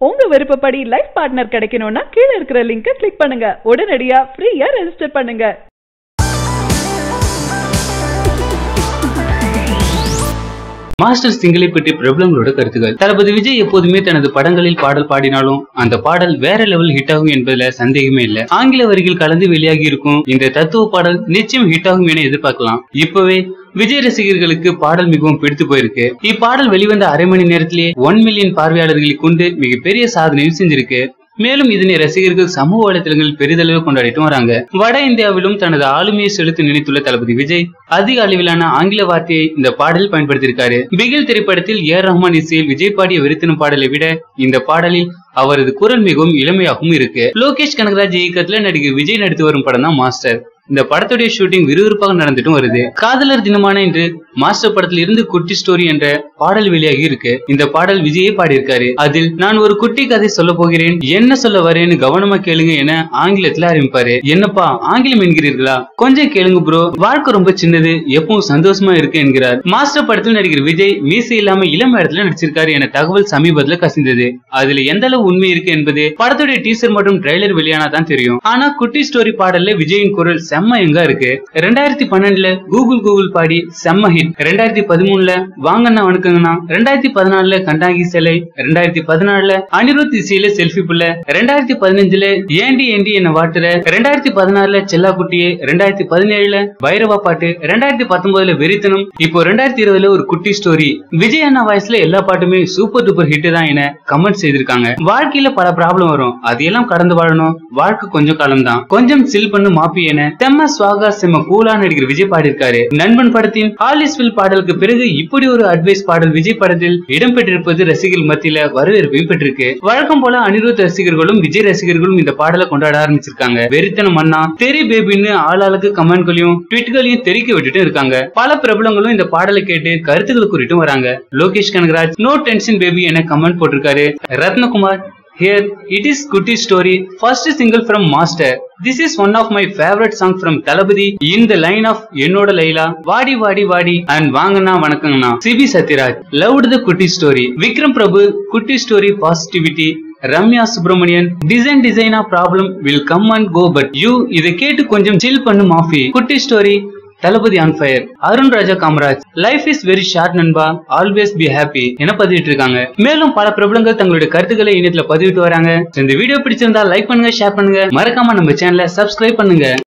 உங்க விருப்பப்படி life partner கிடைக்கணும்னா கீழே இருக்கிற லிங்கை கிளிக் பண்ணுங்க உடனடியா ஃப்ரீயா ரெஜிஸ்டர் பண்ணுங்க மாஸ்டர் சிங்கிளை பற்றி பிரபலங்களோட கருத்துக்கள் தளபதி விஜய் எப்போதுமே தனது படங்களில் பாடல் பாடினாலும் அந்த பாடல் வேற லெவல் ஹிட் ஆகும் என்பதுல சந்தேகமே இல்ல ஆங்கில வரிகள் கலந்து வெளியாகி இருக்கும் இந்த தத்துவ பாடல் நிச்சயம் ஹிட் ஆகும் என எதிர்பார்க்கலாம் இப்பவே விஜய் ரசிகர்களுக்கு பாடல் மிகவும் பிடித்து போயிருக்கு இப்பாடல் வெளிவந்த அரை மணி நேரத்திலேயே ஒன் மில்லியன் பார்வையாளர்களை கொண்டு மிகப்பெரிய சாதனையும் செஞ்சிருக்கு மேலும் இதனை ரசிகர்கள் சமூக வலைதளங்களில் பெரிதளவு கொண்டாடிட்டு வராங்க வட இந்தியாவிலும் தனது ஆளுமையை செலுத்த நினைத்துள்ள தளபதி விஜய் அதிக அளவிலான ஆங்கில வார்த்தையை இந்த பாடலில் பயன்படுத்தியிருக்காரு பிகில் திரைப்படத்தில் ஏ ரஹ்மான் இசையில் விஜய் பாடிய வெறித்தனம் பாடலை விட இந்த பாடலில் அவரது குரல் மிகவும் இளமையாகவும் இருக்கு லோகேஷ் கனகராஜ் இயக்கத்துல நடிகர் விஜய் நடித்து வரும் படம் தான் மாஸ்டர் இந்த படத்துடைய ஷூட்டிங் விறுவிறுப்பாக நடந்துட்டும் வருது காதலர் தினமான இன்று மாஸ்டர் படத்தில் இருந்து குட்டி ஸ்டோரி என்ற பாடல் வெளியாகி இருக்கு இந்த பாடல் விஜயே பாடியிருக்காரு அதில் நான் ஒரு குட்டி கதை சொல்ல போகிறேன் என்ன சொல்ல வரேன்னு கவனமா கேளுங்க என ஆங்கிலத்துல ஆரம்பிப்பாரு என்னப்பா ஆங்கிலம் என்கிறீர்களா கொஞ்சம் கேளுங்க ப்ரோ வாழ்க்கை ரொம்ப சின்னது எப்பவும் சந்தோஷமா இருக்கு என்கிறார் மாஸ்டர் படத்தில் நடிகர் விஜய் மீசை இல்லாம இளம் இடத்துல நடிச்சிருக்காரு என தகவல் சமீபத்துல கசிந்தது அதுல எந்த அளவு உண்மை இருக்கு என்பது படத்துடைய டீசர் மற்றும் ட்ரெய்லர் வெளியானா தான் தெரியும் ஆனா குட்டி ஸ்டோரி பாடல்ல விஜயின் குரல் செம்ம எங்க இருக்கு ரெண்டாயிரத்தி பன்னெண்டுல கூகுள் கூகுள் பாடி செம்ம ஹிட் ரெண்டாயிரத்தி பதிமூணுல வாங்கண்ணா வணக்கங்கண்ணா ரெண்டாயிரத்தி பதினாலுல கண்டாங்கி சிலை ரெண்டாயிரத்தி பதினாலுல அனிருத் இசையில செல்ஃபி புள்ள ரெண்டாயிரத்தி பதினஞ்சுல ஏண்டி ஏண்டி என்ன வாட்டுற ரெண்டாயிரத்தி பதினாறுல செல்லா குட்டியே ரெண்டாயிரத்தி பதினேழுல பைரவா பாட்டு ரெண்டாயிரத்தி பத்தொன்பதுல வெறித்தனம் இப்போ ரெண்டாயிரத்தி இருபதுல ஒரு குட்டி ஸ்டோரி விஜய் அண்ணா வாய்ஸ்ல எல்லா பாட்டுமே சூப்பர் டூப்பர் ஹிட் தான் என கமெண்ட் செய்திருக்காங்க வாழ்க்கையில பல ப்ராப்ளம் வரும் அதையெல்லாம் கடந்து வாழணும் வாழ்க்கை கொஞ்சம் காலம் தான் கொஞ்சம் சில் பண்ணு மாப்பி என செம்ம சுவாகா செம்ம கூலா நடிகர் விஜய் பாடியிருக்காரு நண்பன் படத்தின் ஹாலிஸ்வில் பாடலுக்கு பிறகு இப்படி ஒரு அட்வைஸ் பாடல் விஜய் படத்தில் இடம்பெற்றிருப்பது ரசிகர்கள் மத்தியில வரவேற்பையும் பெற்றிருக்கு வழக்கம் போல அனிருத் ரசிகர்களும் விஜய் ரசிகர்களும் இந்த பாடலை கொண்டாட ஆரம்பிச்சிருக்காங்க வெறித்தனம் அண்ணா தெரி பேபின்னு ஆளாளுக்கு கமெண்ட்களையும் ட்வீட்களையும் தெரிக்க விட்டுட்டு இருக்காங்க பல பிரபலங்களும் இந்த பாடலை கேட்டு கருத்துக்கள் குறிட்டும் வராங்க Lokesh Kanagaraj no tension baby என கமெண்ட் போட்டிருக்காரு Rathnakumar Here, it is Kutti story, first single from Master. This is one of my favorite song from Talabadi in the line of என்னோட லைலா வாடி வாடி வாடி அண்ட் வாங்கண்ணா வணக்கங்கண்ணா Sibi Sathyaraj loved the Kutti story Vikram Prabhu Kutti story positivity Ramya Subramanian design டிசைனா problem will come and go but you இதை கேட்டு கொஞ்சம் சில் பண்ணு மாஃபி Kutti story Thalapathy on fire Arun Raja Kamaraj life is very short நண்பா ஆல்வேஸ் பி ஹாப்பி என பதிவிட்டு இருக்காங்க மேலும் பல பிரபலங்கள் தங்களுடைய கருத்துக்களை இணையத்துல பதிவிட்டு வராங்க இந்த வீடியோ பிடிச்சிருந்தா லைக் பண்ணுங்க ஷேர் பண்ணுங்க மறக்காம நம்ம சேனலை சப்ஸ்கிரைப் பண்ணுங்க